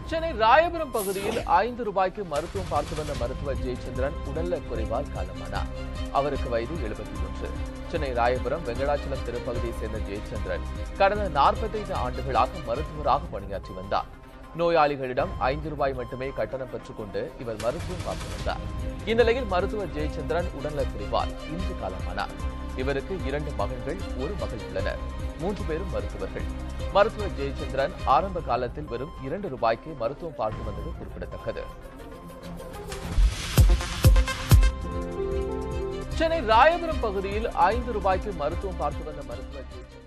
சென்னை ராயபுரம் பகுதியில் ஐந்து ரூபாய்க்கு மருத்துவம் பார்த்து வந்த மருத்துவர் ஜெயச்சந்திரன் உடல்நல குறைவால் காலமானார் அவருக்கு வயது எழுபத்தி ஒன்று சென்னை ராயபுரம் வெங்கடாச்சலம் திருப்பகுதியைச் சேர்ந்த ஜெயச்சந்திரன் கடந்த நாற்பத்தைந்து ஆண்டுகளாக மருத்துவராக பணியாற்றி வந்தார் நோயாளிகளிடம் ஐந்து ரூபாய் மட்டுமே கட்டணம் பெற்றுக்கொண்டு இவர் மருத்துவம் பார்த்து வந்தார் இந்நிலையில் மருத்துவர் ஜெயச்சந்திரன் உடல்நலக் குறைவால் இன்று காலமானார் இவருக்கு இரண்டு மகன்கள் ஒரு மகள் உள்ளனர் மூன்று பேரும் மருத்துவர்கள் மருத்துவர் ஜெயச்சந்திரன் ஆரம்ப காலத்தில் வெறும் இரண்டு ரூபாய்க்கு மருத்துவம் பார்த்து வந்தது குறிப்பிடத்தக்கது சென்னை ராயபுரம் பகுதியில் ஐந்து ரூபாய்க்கு மருத்துவம் பார்த்து வந்த மருத்துவர் ஜெயச்சந்திரன்